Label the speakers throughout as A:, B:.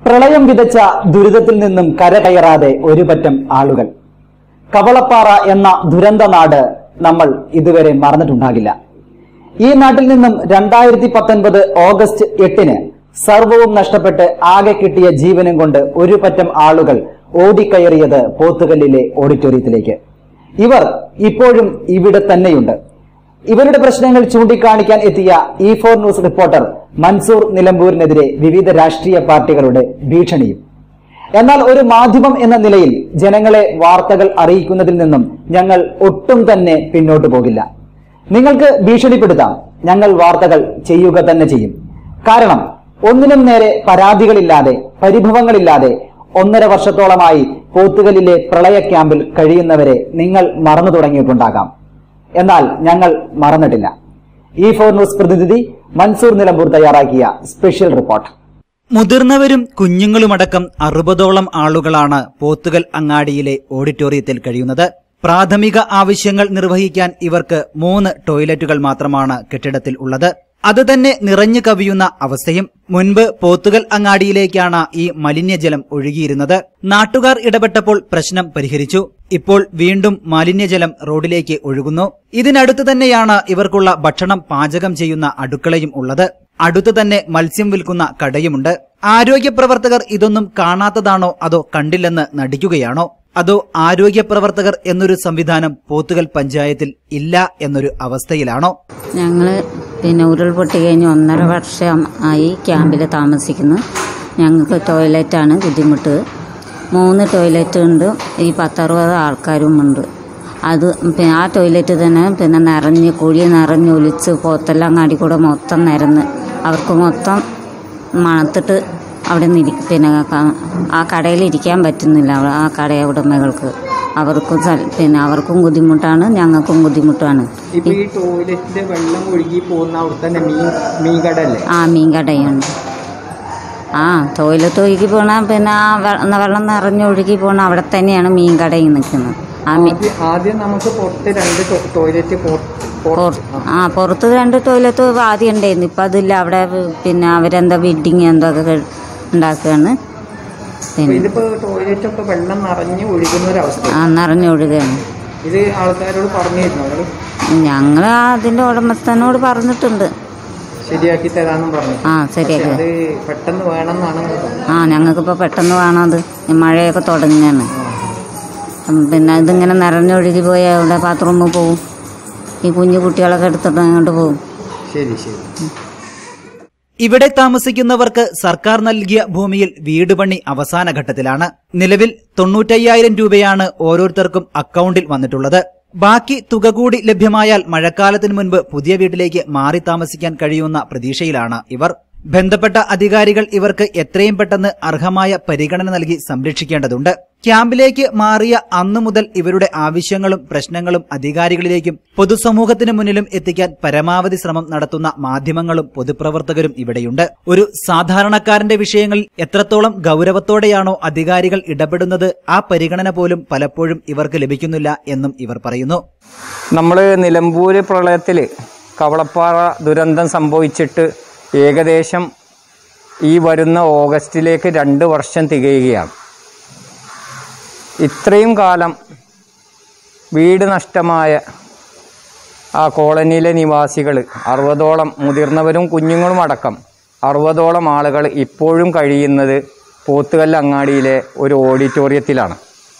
A: പ്രളയം വിതച്ച ദുരിതത്തിൽ നിന്നും കരകയറാതെ ഒരു പറ്റം ആളുകൾ കവളപ്പാറ എന്ന ദുരന്ത നാട് നമ്മൾ ഇതുവരെ മറന്നിട്ടുണ്ടാകില്ല ഈ നാട്ടിൽ നിന്നും രണ്ടായിരത്തി പത്തൊൻപത് ഓഗസ്റ്റ് എട്ടിന് സർവവും നഷ്ടപ്പെട്ട് ആകെ കിട്ടിയ ജീവനും കൊണ്ട് ഒരു പറ്റം ആളുകൾ ഓടിക്കയറിയത് പോത്തുകല്ലിലെ ഓഡിറ്റോറിയത്തിലേക്ക് ഇവർ ഇപ്പോഴും ഇവിടെ തന്നെയുണ്ട് ഇവരുടെ പ്രശ്നങ്ങൾ ചൂണ്ടിക്കാണിക്കാൻ എത്തിയ E four news reporter Mansoor നിലമ്പൂരിനെതിരെ വിവിധ രാഷ്ട്രീയ പാർട്ടികളുടെ ഭീഷണിയും എന്നാൽ ഒരു മാധ്യമം എന്ന നിലയിൽ ജനങ്ങളെ വാർത്തകൾ അറിയിക്കുന്നതിൽ നിന്നും ഞങ്ങൾ ഒട്ടും തന്നെ പിന്നോട്ടു പോകില്ല നിങ്ങൾക്ക് ഭീഷണിപ്പെടുത്താം ഞങ്ങൾ വാർത്തകൾ ചെയ്യുക തന്നെ ചെയ്യും കാരണം ഒന്നിനും നേരെ പരാതികളില്ലാതെ പരിഭവങ്ങളില്ലാതെ ഒന്നര വർഷത്തോളമായി പോത്തുകലിലെ പ്രളയ ക്യാമ്പിൽ കഴിയുന്നവരെ നിങ്ങൾ മറന്നു തുടങ്ങിയിട്ടുണ്ടാകാം എന്നാൽ ഞങ്ങൾ മറന്നിട്ടില്ല ഇ ഫോർ ന്യൂസ് പ്രതിനിധി മൻസൂർ നിലമ്പൂർ തയ്യാറാക്കിയ സ്പെഷ്യൽ റിപ്പോർട്ട്
B: മുതിർന്നവരും കുഞ്ഞുങ്ങളുമടക്കം അറുപതോളം ആളുകളാണ് പോത്തുകൽ അങ്ങാടിയിലെ ഓഡിറ്റോറിയത്തിൽ കഴിയുന്നത് പ്രാഥമിക ആവശ്യങ്ങൾ നിർവഹിക്കാൻ ഇവർക്ക് മൂന്ന് ടോയ്ലറ്റുകൾ മാത്രമാണ് കെട്ടിടത്തിൽ ഉള്ളത് അത് തന്നെ നിറഞ്ഞു കവിയുന്ന അവസ്ഥയും മുൻപ് പോത്തുകൽ അങ്ങാടിയിലേക്കാണ് ഈ മലിനജലം ഒഴുകിയിരുന്നത് നാട്ടുകാർ ഇടപെട്ടപ്പോൾ പ്രശ്നം പരിഹരിച്ചു ഇപ്പോൾ വീണ്ടും മാലിന്യജലം റോഡിലേക്ക് ഒഴുകുന്നു ഇതിനടുത്ത് തന്നെയാണ് ഇവർക്കുള്ള ഭക്ഷണം പാചകം ചെയ്യുന്ന അടുക്കളയും ഉള്ളത് അടുത്തു തന്നെ മത്സ്യം വിൽക്കുന്ന കടയുമുണ്ട് ആരോഗ്യ പ്രവർത്തകർ ഇതൊന്നും കാണാത്തതാണോ അതോ കണ്ടില്ലെന്ന് നടിക്കുകയാണോ അതോ ആരോഗ്യ പ്രവർത്തകർ എന്നൊരു സംവിധാനം പോത്തുകൽ പഞ്ചായത്തിൽ ഇല്ല എന്നൊരു അവസ്ഥയിലാണോ
C: ഞങ്ങൾ പിന്നെ ഉരുൾപൊട്ടി കഴിഞ്ഞ് ഒന്നര വർഷം ആയി ക്യാമ്പിൽ താമസിക്കുന്നു ഞങ്ങൾക്ക് ടോയ്ലറ്റാണ് ബുദ്ധിമുട്ട് മൂന്ന് ടോയ്ലറ്റ് ഉണ്ട് ഈ പത്തറുപത് ആൾക്കാരും ഉണ്ട് അത് പിന്നെ ആ ടോയ്ലറ്റ് തന്നെ പിന്നെ നിറഞ്ഞ് കുഴി നിറഞ്ഞ് ഒലിച്ച് പോത്തെല്ലാങ്ങാടി കൂടെ മൊത്തം നിരന്ന് അവർക്ക് മൊത്തം മണത്തിട്ട് അവിടെ നിന്ന് പിന്നെ ക- ആ കടയിൽ ഇരിക്കാൻ പറ്റുന്നില്ല അവ- ആ കട ഉടമകൾക്ക് അവർക്കും സൽ- പിന്നെ അവർക്കും ബുദ്ധിമുട്ടാണ് ഞങ്ങൾക്കും ബുദ്ധിമുട്ടാണ്
D: ഇപ്പൊ ഈ ടോയ്ലറ്റിന്റെ വെള്ളം ഒഴുകി പോകുന്ന അവിടെ തന്നെ മീൻ മീൻ കട അല്ലേ
C: ആ മീൻ കടയുണ്ട് ആ ടോയ്ലറ്റ് ഒഴുകി പോണ പിന്നെ ആ വെ- വെള്ളം നിറഞ്ഞൊഴുകി പോണ അവിടെ തന്നെയാണ് മീൻ കടയിൽ നിൽക്കുന്നത് ആ മീൻ
D: ആദ്യം ആദ്യം നമുക്ക് പുറത്ത് രണ്ട് ടോ- ടോയ്ലറ്റ് പുറ- പുറ-
C: പുറ- ആ പുറത്ത് രണ്ട് ടോയ്ലറ്റ് ആദ്യം ഉണ്ടായിരുന്നു ഇപ്പം അതില്ല അവിടെ പിന്നെ അവരെന്താ ബിൽഡിങ് എന്തൊക്കെ ഉണ്ടാക്കുകയാണ്
D: അപ്പൊ
C: പിന്നെ
D: ഇതിപ്പോ ടോയ്ലറ്റ് ഒക്കെ വെള്ളം നിറഞ്ഞ് ഒഴുകുന്ന ഒരു അവസ്ഥ
C: ആ നിറഞ്ഞൊഴുകുകയാണ്
D: ഇത് ആൾക്കാരോട് പറഞ്ഞിരുന്നു അവര്
C: ഞങ്ങൾ അതിൻ്റെ ഉടമസ്ഥനോട് പറഞ്ഞിട്ടുണ്ട്
D: ശരിയാക്കി തരാന്നും പറഞ്ഞു
C: ആ
D: പക്ഷെ
C: ശരിയാക്കി
D: അത് പെട്ടെന്ന് വേണമെന്നാണ് പറഞ്ഞത്.
C: ആ ഞങ്ങൾക്കിപ്പോൾ പെട്ടെന്ന് വേണം അത് ഈ മഴയൊക്കെ തുടങ്ങുകയാണ് ഉം, പിന്നെ ഇതിങ്ങനെ നിറഞ്ഞൊഴുകി പോയാൽ അവിടെ ബാത്റൂമിൽ പോവും ഈ കുഞ്ഞു കുട്ടികളൊക്കെ എടുത്തിട്ട് അങ്ങോട്ട് പോവും
D: ശരി ശരി
B: ഇവിടെ താമസിക്കുന്നവർക്ക് സർക്കാർ നൽകിയ ഭൂമിയിൽ വീട് പണി അവസാന ഘട്ടത്തിലാണ് നിലവിൽ തൊണ്ണൂറ്റയ്യായിരം രൂപയാണ് ഓരോരുത്തർക്കും അക്കൗണ്ടിൽ വന്നിട്ടുള്ളത് ബാക്കി തുക കൂടി ലഭ്യമായാൽ മഴക്കാലത്തിന് മുൻപ് പുതിയ വീട്ടിലേക്ക് മാറി താമസിക്കാൻ കഴിയുന്ന പ്രതീക്ഷയിലാണ് ഇവർ ബന്ധപ്പെട്ട അധികാരികൾ ഇവർക്ക് എത്രയും പെട്ടെന്ന് അർഹമായ പരിഗണന നൽകി സംരക്ഷിക്കേണ്ടതുണ്ട് ക്യാമ്പിലേക്ക് മാറിയ അന്നു മുതൽ ഇവരുടെ ആവശ്യങ്ങളും പ്രശ്നങ്ങളും അധികാരികളിലേക്കും പൊതുസമൂഹത്തിന് മുന്നിലും എത്തിക്കാൻ പരമാവധി ശ്രമം നടത്തുന്ന മാധ്യമങ്ങളും പൊതുപ്രവർത്തകരും ഇവിടെയുണ്ട് ഒരു സാധാരണക്കാരന്റെ വിഷയങ്ങളിൽ എത്രത്തോളം ഗൗരവത്തോടെയാണോ അധികാരികൾ ഇടപെടുന്നത് ആ പരിഗണന പോലും പലപ്പോഴും ഇവർക്ക് ലഭിക്കുന്നില്ല എന്നും ഇവർ പറയുന്നു
D: നമ്മൾ നിലമ്പൂര് പ്രളയത്തിൽ കവളപ്പാറ ദുരന്തം സംഭവിച്ചിട്ട് ഏകദേശം ഈ വരുന്ന ഓഗസ്റ്റിലേക്ക് രണ്ട് വർഷം തികയുകയാണ് ഇത്രയും കാലം വീട് നഷ്ടമായ ആ കോളനിയിലെ നിവാസികൾ അറുപതോളം മുതിർന്നവരും കുഞ്ഞുങ്ങളും അടക്കം അറുപതോളം ആളുകൾ ഇപ്പോഴും കഴിയുന്നത് പോത്തുകല്ല് അങ്ങാടിയിലെ ഒരു ഓഡിറ്റോറിയത്തിലാണ്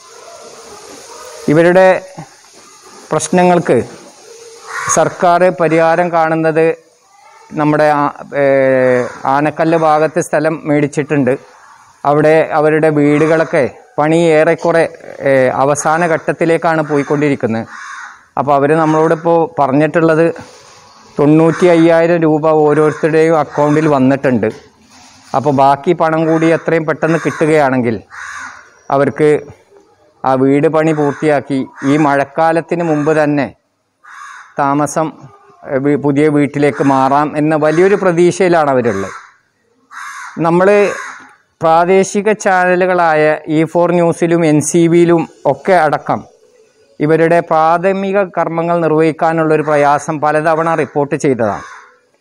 D: ഇവരുടെ പ്രശ്നങ്ങൾക്ക് സർക്കാർ പരിഹാരം കാണുന്നത് നമ്മുടെ ആ- ഏഹ് ആനക്കല്ല് ഭാഗത്ത് സ്ഥലം മേടിച്ചിട്ടുണ്ട് അവിടെ അവരുടെ വീടുകളൊക്കെ പണി ഏറെക്കുറെ ഏഹ് അവസാന ഘട്ടത്തിലേക്കാണ് പോയിക്കൊണ്ടിരിക്കുന്നത് അപ്പോൾ അവർ നമ്മളോടിപ്പോൾ പറഞ്ഞിട്ടുള്ളത് തൊണ്ണൂറ്റി അയ്യായിരം രൂപ ഓരോരുത്തരുടെയും അക്കൗണ്ടിൽ വന്നിട്ടുണ്ട് അപ്പോൾ ബാക്കി പണം കൂടി എത്രയും പെട്ടെന്ന് കിട്ടുകയാണെങ്കിൽ അവർക്ക് ആ വീട് പണി പൂർത്തിയാക്കി ഈ മഴക്കാലത്തിന് മുമ്പ് തന്നെ താമസം ഏഹ്, വീ- പുതിയ വീട്ടിലേക്ക് മാറാം എന്ന വലിയൊരു പ്രതീക്ഷയിലാണ് അവരുള്ളത് നമ്മൾ പ്രാദേശിക ചാനലുകളായ ഇ ഫോർ ന്യൂസിലും എൻ സി ബിയിലും ഒക്കെ അടക്കം ഇവരുടെ പ്രാഥമിക കർമ്മങ്ങൾ നിർവഹിക്കാനുള്ളൊരു പ്രയാസം പലതവണ റിപ്പോർട്ട് ചെയ്തതാണ്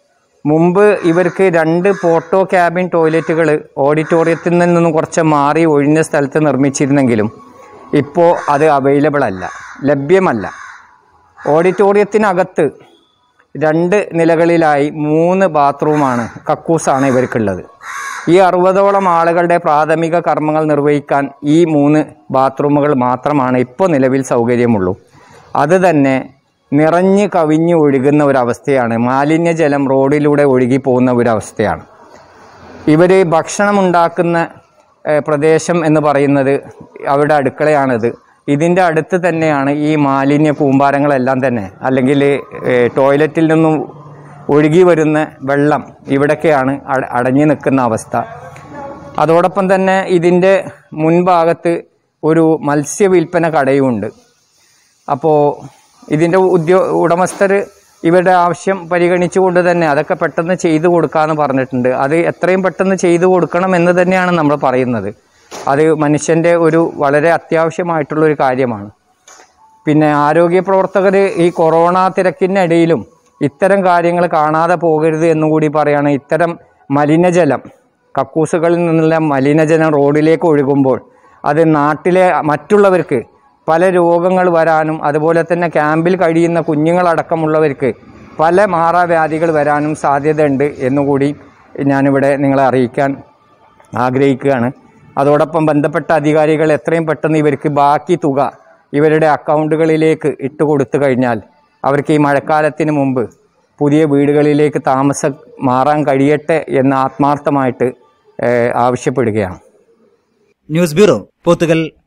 D: മുമ്പ് ഇവർക്ക് രണ്ട് പോർട്ടോ ക്യാബിൻ ടോയ്ലറ്റുകൾ ഓഡിറ്റോറിയത്തിൽ നിന്നും കുറച്ച് മാറി ഒഴിഞ്ഞ സ്ഥലത്ത് നിർമ്മിച്ചിരുന്നെങ്കിലും ഇപ്പോൾ അത് അവൈലബിൾ അല്ല ലഭ്യമല്ല ഓഡിറ്റോറിയത്തിനകത്ത് രണ്ട് നിലകളിലായി മൂന്ന് ബാത്റൂമാണ് കക്കൂസാണ് ഇവർക്കുള്ളത് ഈ അറുപതോളം ആളുകളുടെ പ്രാഥമിക കർമ്മങ്ങൾ നിർവഹിക്കാൻ ഈ മൂന്ന് ബാത്റൂമുകൾ മാത്രമാണ് ഇപ്പോൾ നിലവിൽ സൗകര്യമുള്ളൂ അത് തന്നെ നിറഞ്ഞ് കവിഞ്ഞ് ഒഴുകുന്ന ഒരവസ്ഥയാണ് മാലിന്യജലം റോഡിലൂടെ ഒഴുകി പോകുന്ന ഒരവസ്ഥയാണ് ഇവർ ഭക്ഷണം ഉണ്ടാക്കുന്ന ഏഹ്, പ്രദേശം എന്ന് പറയുന്നത് അവരുടെ അടുക്കളയാണിത് ഇതിൻ്റെ അടുത്ത് തന്നെയാണ് ഈ മാലിന്യ കൂമ്പാരങ്ങളെല്ലാം തന്നെ അല്ലെങ്കിൽ ഏഹ്, ടോയ്ലറ്റിൽ നിന്നും ഒഴുകി വരുന്ന വെള്ളം ഇവിടൊക്കെയാണ് അട- അടഞ്ഞു നിൽക്കുന്ന അവസ്ഥ അതോടൊപ്പം തന്നെ ഇതിൻ്റെ മുൻഭാഗത്ത് ഒരു മത്സ്യ വിൽപ്പന കടയുമുണ്ട് അപ്പോൾ ഇതിൻ്റെ ഉദ്യോ ഉടമസ്ഥർ ഇവരുടെ ആവശ്യം പരിഗണിച്ചുകൊണ്ട് തന്നെ അതൊക്കെ പെട്ടെന്ന് ചെയ്തു കൊടുക്കാമെന്ന് പറഞ്ഞിട്ടുണ്ട് അത് എത്രയും പെട്ടെന്ന് ചെയ്തു കൊടുക്കണം എന്ന് തന്നെയാണ് നമ്മൾ പറയുന്നത് അത് മനുഷ്യൻ്റെ ഒരു വളരെ അത്യാവശ്യമായിട്ടുള്ള ഒരു കാര്യമാണ് പിന്നെ ആരോഗ്യ പ്രവർത്തകർ ഈ കൊറോണ തിരക്കിനിടയിലും ഇത്തരം കാര്യങ്ങൾ കാണാതെ പോകരുത് എന്നും കൂടി പറയാണ് ഇത്തരം മലിനജലം കക്കൂസുകളിൽ നിന്നുള്ള മലിനജലം റോഡിലേക്ക് ഒഴുകുമ്പോൾ അത് നാട്ടിലെ മറ്റുള്ളവർക്ക് പല രോഗങ്ങൾ വരാനും അതുപോലെ തന്നെ ക്യാമ്പിൽ കഴിയുന്ന കുഞ്ഞുങ്ങളടക്കമുള്ളവർക്ക് പല മാറാവ്യാധികൾ വരാനും സാധ്യതയുണ്ട് എന്നുകൂടി ഞാനിവിടെ നിങ്ങളെ അറിയിക്കാൻ ആഗ്രഹിക്കുകയാണ് അതോടൊപ്പം ബന്ധപ്പെട്ട അധികാരികൾ എത്രയും പെട്ടെന്ന് ഇവർക്ക് ബാക്കി തുക ഇവരുടെ അക്കൗണ്ടുകളിലേക്ക് ഇട്ട് കൊടുത്തു കഴിഞ്ഞാൽ അവർക്ക് ഈ മഴക്കാലത്തിന് മുമ്പ് പുതിയ വീടുകളിലേക്ക് താമസം മാറാൻ കഴിയട്ടെ എന്ന് ആത്മാർത്ഥമായിട്ട് ഏഹ്, ആവശ്യപ്പെടുകയാണ്
B: ന്യൂസ് ബ്യൂറോ പോത്തുകൽ